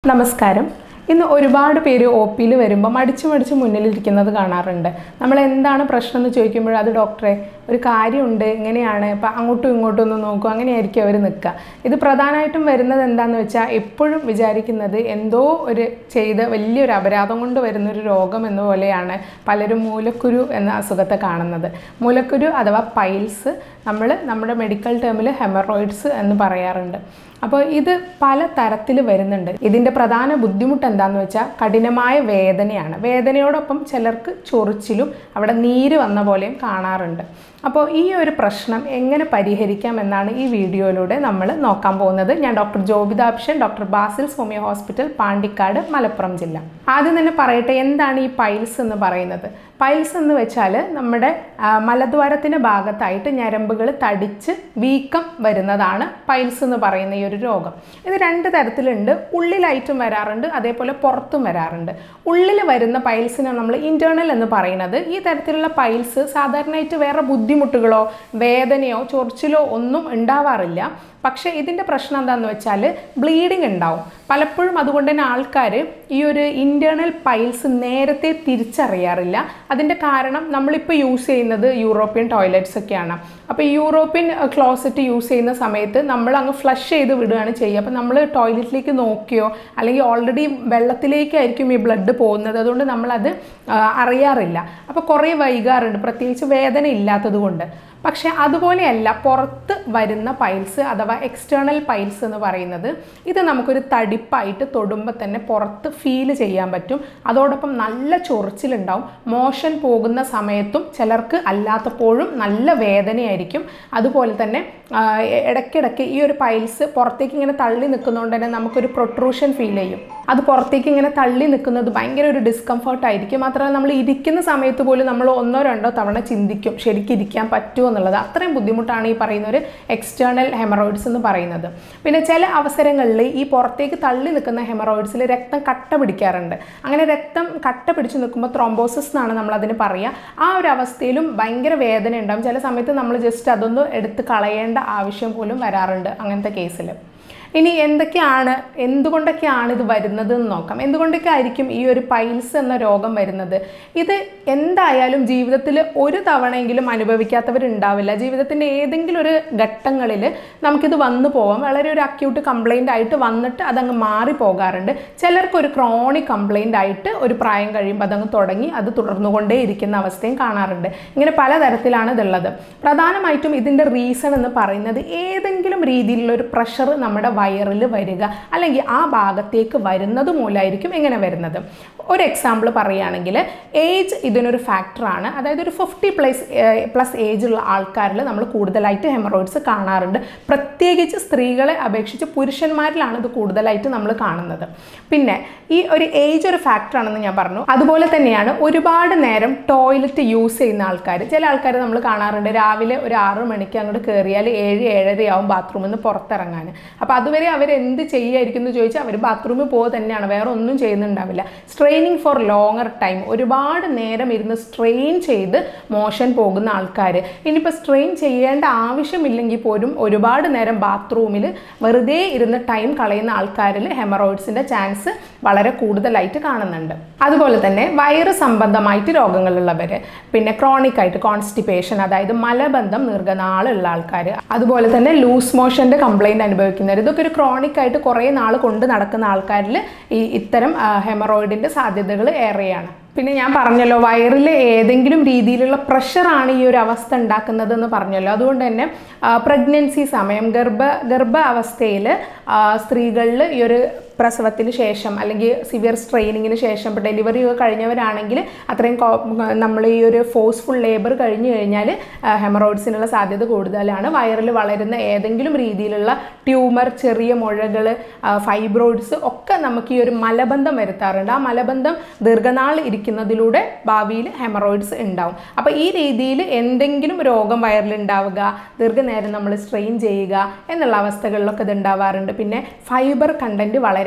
നമസ്കാരം ഇന്ന് ഒരുപാട് പേര് ഒ പിയിൽ വരുമ്പോൾ മടിച്ചു മടിച്ച് മുന്നിലിരിക്കുന്നത് കാണാറുണ്ട് നമ്മൾ എന്താണ് പ്രശ്നം എന്ന് ചോദിക്കുമ്പോൾ അത് ഡോക്ടറെ ഒരു കാര്യമുണ്ട് ഇങ്ങനെയാണ് ഇപ്പം അങ്ങോട്ടും ഇങ്ങോട്ടും ഒന്ന് നോക്കും അങ്ങനെയായിരിക്കും അവർ നിൽക്കുക ഇത് പ്രധാനമായിട്ടും വരുന്നത് എന്താണെന്ന് വെച്ചാൽ എപ്പോഴും വിചാരിക്കുന്നത് എന്തോ ഒരു ചെയ്ത വലിയൊരു അപരാധം കൊണ്ട് വരുന്നൊരു രോഗം എന്ന പോലെയാണ് പലരും മൂലക്കുരു എന്ന അസുഖത്തെ കാണുന്നത് മൂലക്കുരു അഥവാ പൈൽസ് നമ്മൾ നമ്മുടെ മെഡിക്കൽ ടേമിൽ ഹെമറോയിഡ്സ് എന്ന് പറയാറുണ്ട് അപ്പോൾ ഇത് പല തരത്തിൽ വരുന്നുണ്ട് ഇതിൻ്റെ പ്രധാന ബുദ്ധിമുട്ട് എന്താണെന്ന് വെച്ചാൽ കഠിനമായ വേദനയാണ് വേദനയോടൊപ്പം ചിലർക്ക് ചൊറിച്ചിലും അവിടെ നീര് വന്ന പോലെയും കാണാറുണ്ട് അപ്പോൾ ഈ ഒരു പ്രശ്നം എങ്ങനെ പരിഹരിക്കാം എന്നാണ് ഈ വീഡിയോയിലൂടെ നമ്മൾ നോക്കാൻ പോകുന്നത് ഞാൻ ഡോക്ടർ ജോബിതാപ്ഷൻ doctor Basil's homeo hospital Pandikkad Malappuram ജില്ല ആദ്യം തന്നെ പറയട്ടെ എന്താണ് ഈ പൈൽസ് എന്ന് പറയുന്നത് പൈൽസ് എന്ന് വെച്ചാൽ നമ്മുടെ ആ, മലദ്വാരത്തിൻ്റെ ഭാഗത്തായിട്ട് ഞരമ്പുകൾ തടിച്ച് വീക്കം വരുന്നതാണ് പൈൽസ് എന്ന് പറയുന്ന ഈ ഒരു രോഗം ഇത് രണ്ട് തരത്തിലുണ്ട് ഉള്ളിലായിട്ടും വരാറുണ്ട് അതേപോലെ പുറത്തും വരാറുണ്ട് ഉള്ളിൽ വരുന്ന പൈൽസിനെ നമ്മൾ ഇൻറ്റേർണൽ എന്ന് പറയുന്നത് ഈ തരത്തിലുള്ള പൈൽസ് സാധാരണയായിട്ട് വേറെ ബുദ്ധിമുട്ടുകളോ വേദനയോ ചൊറിച്ചിലോ ഒന്നും ഉണ്ടാവാറില്ല പക്ഷേ ഇതിൻ്റെ പ്രശ്നം എന്താണെന്ന് വെച്ചാൽ ബ്ലീഡിങ് ഉണ്ടാവും പലപ്പോഴും അതുകൊണ്ട് തന്നെ ആൾക്കാർ ഈ ഒരു ഇൻറ്റേർണൽ പൈൽസ് നേരത്തെ തിരിച്ചറിയാറില്ല അതിൻ്റെ കാരണം നമ്മളിപ്പോൾ യൂസ് ചെയ്യുന്നത് യൂറോപ്യൻ ടോയ്ലറ്റ്സ് ഒക്കെയാണ് അപ്പോൾ ഈ യൂറോപ്യൻ ക്ലോസറ്റ് യൂസ് ചെയ്യുന്ന സമയത്ത് നമ്മൾ അങ്ങ് ഫ്ലഷ് ചെയ്ത് വിടുകയാണ് ചെയ്യുക അപ്പോൾ നമ്മൾ ടോയ്ലറ്റിലേക്ക് നോക്കിയോ അല്ലെങ്കിൽ ഓൾറെഡി വെള്ളത്തിലേക്കായിരിക്കും ഈ ബ്ലഡ് പോകുന്നത് അതുകൊണ്ട് നമ്മളത് ആ, അറിയാറില്ല അപ്പോൾ കുറേ വൈകാറുണ്ട് പ്രത്യേകിച്ച് വേദന ഇല്ലാത്തത് കൊണ്ട് പക്ഷേ അതുപോലെയല്ല പുറത്ത് വരുന്ന പൈൽസ് അഥവാ എക്സ്റ്റേണൽ പൈൽസ് എന്ന് പറയുന്നത് ഇത് നമുക്കൊരു തടിപ്പായിട്ട് തൊടുമ്പോൾ തന്നെ പുറത്ത് ഫീൽ ചെയ്യാൻ പറ്റും അതോടൊപ്പം നല്ല ചൊറിച്ചിലുണ്ടാവും മോഷൻ പോകുന്ന സമയത്തും ചിലർക്ക് അല്ലാത്തപ്പോഴും നല്ല വേദനയായിരിക്കും അതുപോലെ തന്നെ ആ, ഇടയ്ക്കിടയ്ക്ക് ഈ ഒരു പൈൽസ് പുറത്തേക്ക് ഇങ്ങനെ തള്ളി നിൽക്കുന്നതുകൊണ്ട് തന്നെ നമുക്കൊരു പ്രൊട്രൂഷൻ ഫീൽ ചെയ്യും അത് പുറത്തേക്ക് ഇങ്ങനെ തള്ളി നിൽക്കുന്നത് ഭയങ്കര ഒരു ഡിസ്കംഫർട്ട് ആയിരിക്കും മാത്രമല്ല നമ്മൾ ഇരിക്കുന്ന സമയത്ത് പോലും നമ്മൾ ഒന്നോ രണ്ടോ തവണ ചിന്തിക്കും ശരിക്കും ഇരിക്കാൻ പറ്റുമോ എന്നുള്ളത് അത്രയും ബുദ്ധിമുട്ടാണ് ഈ പറയുന്ന ഒരു എക്സ്റ്റേണൽ ഹെമറോയിഡ്സ് എന്ന് പറയുന്നത് പിന്നെ ചില അവസരങ്ങളിൽ ഈ പുറത്തേക്ക് തള്ളി നിൽക്കുന്ന ഹെമറോയിഡ്സിൽ രക്തം കട്ട പിടിക്കാറുണ്ട് അങ്ങനെ രക്തം കട്ട പിടിച്ച് നിൽക്കുമ്പോൾ ത്രോംബോസിസ് എന്നാണ് നമ്മൾ അതിന് പറയുക ആ ഒരു അവസ്ഥയിലും ഭയങ്കര വേദന ഉണ്ടാകും ചില സമയത്ത് നമ്മൾ ജസ്റ്റ് അതൊന്ന് എടുത്ത് കളയേണ്ട ആവശ്യം പോലും വരാറുണ്ട് അങ്ങനത്തെ കേസിൽ ഇനി എന്തൊക്കെയാണ് എന്തുകൊണ്ടൊക്കെയാണ് ഇത് വരുന്നത് എന്ന് നോക്കാം എന്തുകൊണ്ടൊക്കെ ആയിരിക്കും ഈ ഒരു പൈൽസ് എന്ന രോഗം വരുന്നത് ഇത് എന്തായാലും ജീവിതത്തിൽ ഒരു തവണയെങ്കിലും അനുഭവിക്കാത്തവരുണ്ടാവില്ല ജീവിതത്തിൻ്റെ ഏതെങ്കിലും ഒരു ഘട്ടങ്ങളിൽ നമുക്കിത് വന്നു പോവാം വളരെ ഒരു അക്യൂട്ട് കംപ്ലൈൻ്റ് ആയിട്ട് വന്നിട്ട് അതങ്ങ് മാറി പോകാറുണ്ട് ചിലർക്ക് ഒരു ക്രോണിക് കംപ്ലൈൻ്റ് ആയിട്ട് ഒരു പ്രായം കഴിയുമ്പോൾ അതങ്ങ് തുടങ്ങി അത് തുടർന്നുകൊണ്ടേ ഇരിക്കുന്ന അവസ്ഥയും കാണാറുണ്ട് ഇങ്ങനെ പലതരത്തിലാണ് ഇതുള്ളത് പ്രധാനമായിട്ടും ഇതിൻ്റെ റീസൺ എന്ന് പറയുന്നത് ഏതെങ്കിലും രീതിയിലുള്ള ഒരു പ്രഷർ നമ്മുടെ വയറിൽ വരിക അല്ലെങ്കിൽ ആ ഭാഗത്തേക്ക് വരുന്നത് മൂലമായിരിക്കും എങ്ങനെ വരുന്നത് ഒരു എക്സാമ്പിൾ പറയുകയാണെങ്കിൽ ഏജ് ഇതിനൊരു ഫാക്ടറാണ് അതായത് ഒരു ഫിഫ്റ്റി പ്ലസ് പ്ലസ് ഏജ് ഉള്ള ആൾക്കാരിൽ നമ്മൾ കൂടുതലായിട്ട് ഹെമറോയിഡ്സ് കാണാറുണ്ട് പ്രത്യേകിച്ച് സ്ത്രീകളെ അപേക്ഷിച്ച് പുരുഷന്മാരിലാണ് ഇത് കൂടുതലായിട്ട് നമ്മൾ കാണുന്നത് പിന്നെ ഈ ഒരു ഏജ് ഒരു ഫാക്ടറാണെന്ന് ഞാൻ പറഞ്ഞു അതുപോലെ തന്നെയാണ് ഒരുപാട് നേരം ടോയ്ലറ്റ് യൂസ് ചെയ്യുന്ന ആൾക്കാർ ചില ആൾക്കാർ നമ്മൾ കാണാറുണ്ട് രാവിലെ ഒരു ആറ് മണിക്ക് അങ്ങോട്ട് കയറിയാൽ ഏഴ് ഏഴരയാവും ബാത്റൂമിൽ നിന്ന് പുറത്തിറങ്ങാൻ അപ്പോൾ അതുവരെ അവർ എന്ത് ചെയ്യുമായിരിക്കും എന്ന് ചോദിച്ചാൽ അവർ ബാത്റൂമിൽ പോകുക തന്നെയാണ് വേറെ ഒന്നും ചെയ്യുന്നുണ്ടാവില്ല സ്ട്രെയിനിങ് ഫോർ ലോങ്ങർ ടൈം ഒരുപാട് നേരം ഇരുന്ന് സ്ട്രെയിൻ ചെയ്ത് മോഷൻ പോകുന്ന ആൾക്കാർ ഇനിയിപ്പോൾ സ്ട്രെയിൻ ചെയ്യേണ്ട ആവശ്യമില്ലെങ്കിൽ പോലും ഒരുപാട് നേരം ബാത്റൂമിൽ വെറുതെ ഇരുന്ന് ടൈം കളയുന്ന ആൾക്കാരിൽ ഹെമറോയിഡ്സിൻ്റെ ചാൻസ് വളരെ കൂടുതലായിട്ട് കാണുന്നുണ്ട് അതുപോലെ തന്നെ വയറ് സംബന്ധമായിട്ട് രോഗങ്ങളുള്ളവർ പിന്നെ ക്രോണിക് ആയിട്ട് കോൺസ്റ്റിപ്പേഷൻ അതായത് മലബന്ധം ദീർഘനാളുള്ള ആൾക്കാർ അതുപോലെ തന്നെ ലൂസ് മോഷൻ്റെ കംപ്ലൈൻറ്റ് അനുഭവിക്കുന്നവർ ഇതൊക്കെ ഒരു ക്രോണിക് ആയിട്ട് കുറേ നാൾ കൊണ്ട് നടക്കുന്ന ആൾക്കാരിൽ ഈ ഇത്തരം ഹെമറോയിഡിൻ്റെ സാധ്യതകൾ ഏറെയാണ് പിന്നെ ഞാൻ പറഞ്ഞല്ലോ വയറിൽ ഏതെങ്കിലും രീതിയിലുള്ള പ്രഷറാണ് ഈ ഒരു അവസ്ഥ ഉണ്ടാക്കുന്നതെന്ന് പറഞ്ഞല്ലോ അതുകൊണ്ട് തന്നെ പ്രഗ്നൻസി സമയം ഗർഭ ഗർഭാവസ്ഥയിൽ സ്ത്രീകളിൽ ഈ ഒരു പ്രസവത്തിന് ശേഷം അല്ലെങ്കിൽ സിവിയർ സ്ട്രെയിനിങ്ങിന് ശേഷം ഇപ്പോൾ ഡെലിവറി ഒക്കെ കഴിഞ്ഞവരാണെങ്കിൽ അത്രയും നമ്മൾ ഈ ഒരു ഫോഴ്സ്ഫുൾ ലേബർ കഴിഞ്ഞു കഴിഞ്ഞാൽ ഹെമറോയിഡ്സിനുള്ള സാധ്യത കൂടുതലാണ് വയറിൽ വളരുന്ന ഏതെങ്കിലും രീതിയിലുള്ള ട്യൂമർ ചെറിയ മുഴകൾ ഫൈബ്രോയിഡ്സ് ഒക്കെ നമുക്ക് ഈ ഒരു മലബന്ധം വരുത്താറുണ്ട് ആ മലബന്ധം ദീർഘനാൾ ഇരിക്കുന്നതിലൂടെ ഭാവിയിൽ ഹെമറോയിഡ്സ് ഉണ്ടാവും അപ്പോൾ ഈ രീതിയിൽ എന്തെങ്കിലും രോഗം വയറിൽ ഉണ്ടാവുക ദീർഘനേരം നമ്മൾ സ്ട്രെയിൻ ചെയ്യുക എന്നുള്ള അവസ്ഥകളിലൊക്കെ ഇത് ഉണ്ടാവാറുണ്ട് പിന്നെ ഫൈബർ കണ്ടൻറ്റ് വളരെ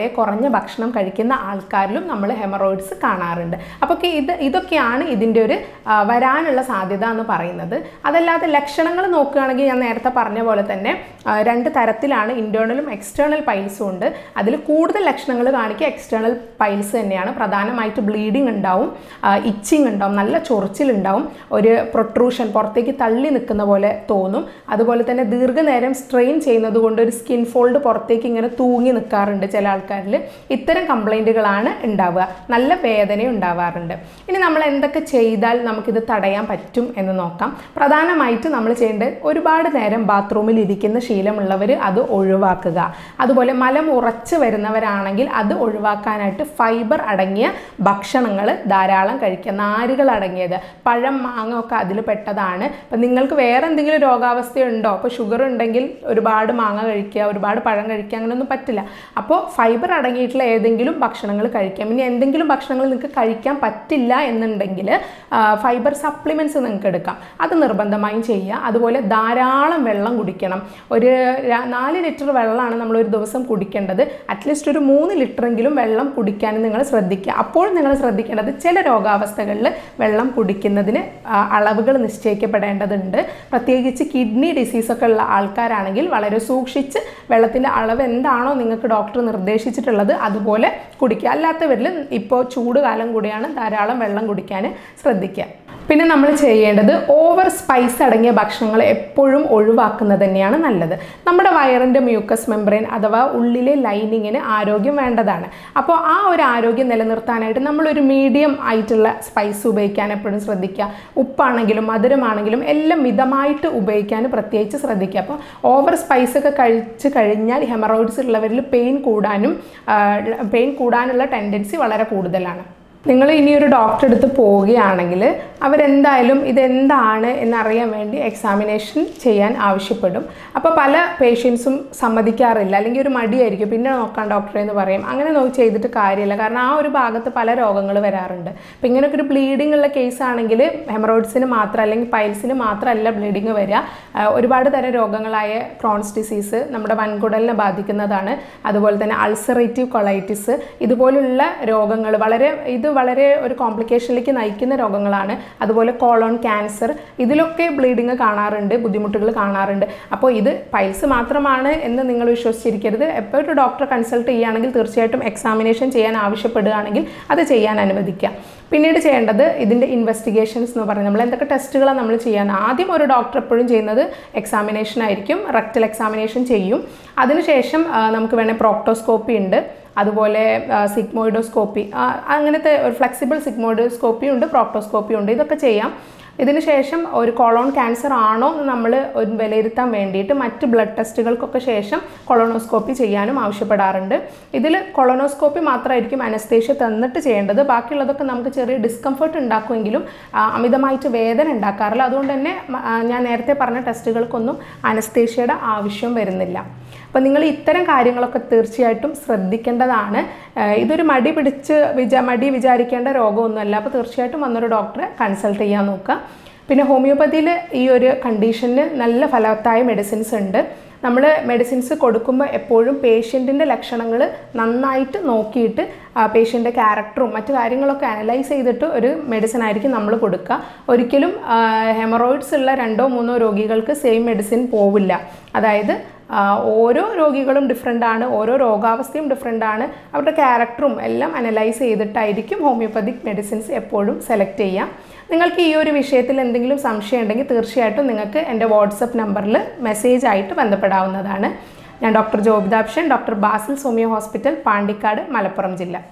വളരെ കുറഞ്ഞ ഭക്ഷണം കഴിക്കുന്ന ആൾക്കാരിലും നമ്മൾ ഹെമറോയിഡ്സ് കാണാറുണ്ട് അപ്പോൾ ഒക്കെ ഇത് ഇതൊക്കെയാണ് ഇതിൻ്റെ ഒരു ആ, വരാനുള്ള സാധ്യത എന്ന് പറയുന്നത് അതല്ലാതെ ലക്ഷണങ്ങൾ നോക്കുകയാണെങ്കിൽ ഞാൻ നേരത്തെ പറഞ്ഞ പോലെ തന്നെ ആ, രണ്ട് തരത്തിലാണ് ഇൻറ്റേർണലും എക്സ്റ്റേണൽ പൈൽസും ഉണ്ട് അതിൽ കൂടുതൽ ലക്ഷണങ്ങൾ കാണിക്കുക എക്സ്റ്റേണൽ പൈൽസ് തന്നെയാണ് പ്രധാനമായിട്ട് ബ്ലീഡിങ് ഉണ്ടാവും ഇച്ചിങ് ഉണ്ടാവും നല്ല ചൊറിച്ചിലുണ്ടാവും ഒരു പ്രൊട്രൂഷൻ പുറത്തേക്ക് തള്ളി നിൽക്കുന്ന പോലെ തോന്നും അതുപോലെ തന്നെ ദീർഘനേരം സ്ട്രെയിൻ ചെയ്യുന്നത് കൊണ്ട് ഒരു സ്കിൻ ഫോൾഡ് പുറത്തേക്ക് ഇങ്ങനെ തൂങ്ങി നിൽക്കാറുണ്ട് ചില ആൾക്കാരിൽ ഇത്തരം കംപ്ലൈൻറ്റുകളാണ് ഉണ്ടാവുക നല്ല വേദന ഉണ്ടാവാറുണ്ട് ഇനി നമ്മൾ എന്തൊക്കെ ചെയ്താൽ നമുക്കിത് തടയാൻ പറ്റും എന്ന് നോക്കാം പ്രധാനമായിട്ട് നമ്മൾ ചെയ്യേണ്ടത് ഒരുപാട് നേരം ബാത്റൂമിൽ ഇരിക്കുന്ന ശീലമുള്ളവർ അത് ഒഴിവാക്കുക അതുപോലെ മലം ഉറച്ച് വരുന്നവരാണെങ്കിൽ അത് ഒഴിവാക്കാനായിട്ട് ഫൈബർ അടങ്ങിയ ഭക്ഷണങ്ങൾ ധാരാളം കഴിക്കുക നാരുകൾ അടങ്ങിയത് പഴം മാങ്ങ ഒക്കെ അതിൽ പെട്ടതാണ് അപ്പം നിങ്ങൾക്ക് വേറെ എന്തെങ്കിലും രോഗാവസ്ഥയുണ്ടോ അപ്പോൾ ഷുഗർ ഉണ്ടെങ്കിൽ ഒരുപാട് മാങ്ങ കഴിക്കുക ഒരുപാട് പഴം കഴിക്കുക അങ്ങനെയൊന്നും പറ്റില്ല അപ്പോൾ ഫൈബർ അടങ്ങിയിട്ടുള്ള ഏതെങ്കിലും ഭക്ഷണങ്ങൾ കഴിക്കാം ഇനി എന്തെങ്കിലും ഭക്ഷണങ്ങൾ നിങ്ങൾക്ക് കഴിക്കാൻ പറ്റില്ല എന്നുണ്ടെങ്കിൽ ഫൈബർ സപ്ലിമെൻറ്റ്സ് നിങ്ങൾക്ക് എടുക്കാം അത് നിർബന്ധമായും ചെയ്യുക അതുപോലെ ധാരാളം വെള്ളം കുടിക്കണം ഒരു ര- നാല് ലിറ്റർ വെള്ളമാണ് നമ്മൾ ഒരു ദിവസം കുടിക്കേണ്ടത് അറ്റ്ലീസ്റ്റ് ഒരു മൂന്ന് ലിറ്ററെങ്കിലും വെള്ളം കുടിക്കാൻ നിങ്ങൾ ശ്രദ്ധിക്കുക അപ്പോൾ നിങ്ങൾ ശ്രദ്ധിക്കേണ്ടത് ചില രോഗാവസ്ഥകളിൽ വെള്ളം കുടിക്കുന്നതിന് ആ, അളവുകൾ നിശ്ചയിക്കപ്പെടേണ്ടതുണ്ട് പ്രത്യേകിച്ച് കിഡ്നി ഡിസീസൊക്കെ ഉള്ള ആൾക്കാരാണെങ്കിൽ വളരെ സൂക്ഷിച്ച് വെള്ളത്തിൻ്റെ അളവ് എന്താണോ നിങ്ങൾക്ക് ഡോക്ടർ നിർദ്ദേശിച്ചിട്ടുള്ളത് അതുപോലെ കുടിക്കുക അല്ലാത്തവരിൽ ഇപ്പോൾ ചൂട് കാലം കൂടിയാണ് ധാരാളം വെള്ളം കുടിക്കാൻ ശ്രദ്ധിക്കുക പിന്നെ നമ്മൾ ചെയ്യേണ്ടത് ഓവർ സ്പൈസ് അടങ്ങിയ ഭക്ഷണങ്ങൾ എപ്പോഴും ഒഴിവാക്കുന്നത് തന്നെയാണ് നല്ലത് നമ്മുടെ വയറിൻ്റെ മ്യൂക്കസ് മെമ്പറൈൻ അഥവാ ഉള്ളിലെ ലൈനിങ്ങിന് ആരോഗ്യം വേണ്ടതാണ് അപ്പോൾ ആ ഒരു ആരോഗ്യം നിലനിർത്താനായിട്ട് നമ്മളൊരു മീഡിയം ആയിട്ടുള്ള സ്പൈസ് ഉപയോഗിക്കാൻ എപ്പോഴും ശ്രദ്ധിക്കുക ഉപ്പാണെങ്കിലും മധുരമാണെങ്കിലും എല്ലാം മിതമായിട്ട് ഉപയോഗിക്കാൻ പ്രത്യേകിച്ച് ശ്രദ്ധിക്കുക അപ്പോൾ ഓവർ സ്പൈസ് ഒക്കെ കഴിച്ച് കഴിഞ്ഞാൽ ഹെമറോയിഡ്സ് ഉള്ളവരിൽ പെയിൻ കൂടാനും പെയിൻ കൂടാനുള്ള ടെൻഡൻസി വളരെ കൂടുതലാണ് നിങ്ങൾ ഇനി ഒരു ഡോക്ടറെ അടുത്ത് പോവുകയാണെങ്കിൽ അവരെന്തായാലും ഇതെന്താണ് എന്നറിയാൻ വേണ്ടി എക്സാമിനേഷൻ ചെയ്യാൻ ആവശ്യപ്പെടും അപ്പോൾ പല പേഷ്യൻസും സമ്മതിക്കാറില്ല അല്ലെങ്കിൽ ഒരു മടിയായിരിക്കും പിന്നെ നോക്കാം ഡോക്ടറെ എന്ന് പറയും അങ്ങനെ നോക്കി ചെയ്തിട്ട് കാര്യമില്ല കാരണം ആ ഒരു ഭാഗത്ത് പല രോഗങ്ങൾ വരാറുണ്ട് അപ്പോൾ ഇങ്ങനെയൊക്കെ ഒരു ബ്ലീഡിംഗ് ഉള്ള കേസ് ആണെങ്കിൽ ഹെമറോയിഡ്സിന് മാത്രം അല്ലെങ്കിൽ പൈൽസിന് മാത്രമല്ല ബ്ലീഡിങ് വരിക ആ, ഒരുപാട് തരം രോഗങ്ങളായ ക്രോൺസ് ഡിസീസ് നമ്മുടെ വൻകുടലിനെ ബാധിക്കുന്നതാണ് അതുപോലെ തന്നെ അൾസറേറ്റീവ് കൊളൈറ്റിസ് ഇതുപോലുള്ള രോഗങ്ങൾ വളരെ ഇത് വളരെ ഒരു കോംപ്ലിക്കേഷനിലേക്ക് നയിക്കുന്ന രോഗങ്ങളാണ് അതുപോലെ കോളോൺ ക്യാൻസർ ഇതിലൊക്കെ ബ്ലീഡിങ് കാണാറുണ്ട് ബുദ്ധിമുട്ടുകൾ കാണാറുണ്ട് അപ്പോൾ ഇത് പൈൽസ് മാത്രമാണ് എന്ന് നിങ്ങൾ വിശ്വസിച്ചിരിക്കരുത് എപ്പോൾ ഒരു ഡോക്ടറെ കൺസൾട്ട് ചെയ്യുകയാണെങ്കിൽ തീർച്ചയായിട്ടും എക്സാമിനേഷൻ ചെയ്യാൻ ആവശ്യപ്പെടുകയാണെങ്കിൽ അത് ചെയ്യാൻ അനുവദിക്കുക പിന്നീട് ചെയ്യേണ്ടത് ഇതിൻ്റെ ഇൻവെസ്റ്റിഗേഷൻസ് എന്ന് പറയുന്നത് നമ്മൾ എന്തൊക്കെ ടെസ്റ്റുകളാണ് നമ്മൾ ചെയ്യാൻ ആദ്യം ഒരു ഡോക്ടർ എപ്പോഴും ചെയ്യുന്നത് എക്സാമിനേഷൻ ആയിരിക്കും റെക്ടൽ എക്സാമിനേഷൻ ചെയ്യും അതിനുശേഷം ആ, നമുക്ക് വേണേൽ പ്രോക്ടോസ്കോപ്പി ഉണ്ട് അതുപോലെ സിഗ്മോയിഡോസ്കോപ്പി അങ്ങനത്തെ ഒരു ഫ്ലെക്സിബിൾ സിഗ്മോയിഡോസ്കോപ്പി ഉണ്ട് പ്രോക്ടോസ്കോപ്പി ഉണ്ട് ഇതൊക്കെ ചെയ്യാം ഇതിന് ശേഷം ഒരു കൊളോൺ ക്യാൻസർ ആണോ എന്ന് നമ്മൾ ഒരു വിലയിരുത്താൻ വേണ്ടിയിട്ട് മറ്റ് ബ്ലഡ് ടെസ്റ്റുകൾക്കൊക്കെ ശേഷം കൊളോണോസ്കോപ്പി ചെയ്യാനും ആവശ്യപ്പെടാറുണ്ട് ഇതിൽ കൊളോണോസ്കോപ്പി മാത്രമായിരിക്കും അനസ്തേഷ്യ തന്നിട്ട് ചെയ്യേണ്ടത് ബാക്കിയുള്ളതൊക്കെ നമുക്ക് ചെറിയ ഡിസ്കംഫർട്ട് ഉണ്ടാക്കുമെങ്കിലും ആ, അമിതമായിട്ട് വേദന ഉണ്ടാക്കാറില്ല അതുകൊണ്ട് തന്നെ മ- ആ, ഞാൻ നേരത്തെ പറഞ്ഞ ടെസ്റ്റുകൾക്കൊന്നും അനസ്തേഷ്യയുടെ ആവശ്യം വരുന്നില്ല അപ്പോൾ നിങ്ങൾ ഇത്തരം കാര്യങ്ങളൊക്കെ തീർച്ചയായിട്ടും ശ്രദ്ധിക്കേണ്ടതാണ് ഏഹ് ഇതൊരു മടി പിടിച്ച് വിചാ മടി വിചാരിക്കേണ്ട രോഗമൊന്നുമല്ല അപ്പോൾ തീർച്ചയായിട്ടും വന്നൊരു ഡോക്ടറെ കൺസൾട്ട് ചെയ്യാൻ നോക്കുക പിന്നെ ഹോമിയോപ്പതിയിൽ ഈ ഒരു കണ്ടീഷന് നല്ല ഫലവത്തായ മെഡിസിൻസ് ഉണ്ട് നമ്മൾ മെഡിസിൻസ് കൊടുക്കുമ്പോൾ എപ്പോഴും പേഷ്യൻറ്റിൻ്റെ ലക്ഷണങ്ങൾ നന്നായിട്ട് നോക്കിയിട്ട് പേഷ്യൻ്റെ ക്യാരക്ടറും മറ്റു കാര്യങ്ങളൊക്കെ അനലൈസ് ചെയ്തിട്ട് ഒരു മെഡിസിൻ ആയിരിക്കും നമ്മൾ കൊടുക്കുക ഒരിക്കലും ഹെമറോയിഡ്സ് ഉള്ള രണ്ടോ മൂന്നോ രോഗികൾക്ക് സെയിം മെഡിസിൻ പോവില്ല അതായത് ആ, ഓരോ രോഗികളും ഡിഫറെൻ്റ് ആണ് ഓരോ രോഗാവസ്ഥയും ഡിഫറെൻ്റ് ആണ് അവരുടെ ക്യാരക്ടറും എല്ലാം അനലൈസ് ചെയ്തിട്ടായിരിക്കും ഹോമിയോപ്പതിക് മെഡിസിൻസ് എപ്പോഴും സെലക്ട് ചെയ്യുക നിങ്ങൾക്ക് ഈ ഒരു വിഷയത്തിൽ എന്തെങ്കിലും സംശയം ഉണ്ടെങ്കിൽ തീർച്ചയായിട്ടും നിങ്ങൾക്ക് എൻ്റെ വാട്സപ്പ് നമ്പറിൽ മെസ്സേജ് ആയിട്ട് ബന്ധപ്പെടാവുന്നതാണ് ഞാൻ ഡോക്ടർ ജോബിതാപ്ഷൻ doctor Basil homeo hospital Pandikkad Malappuram ജില്ല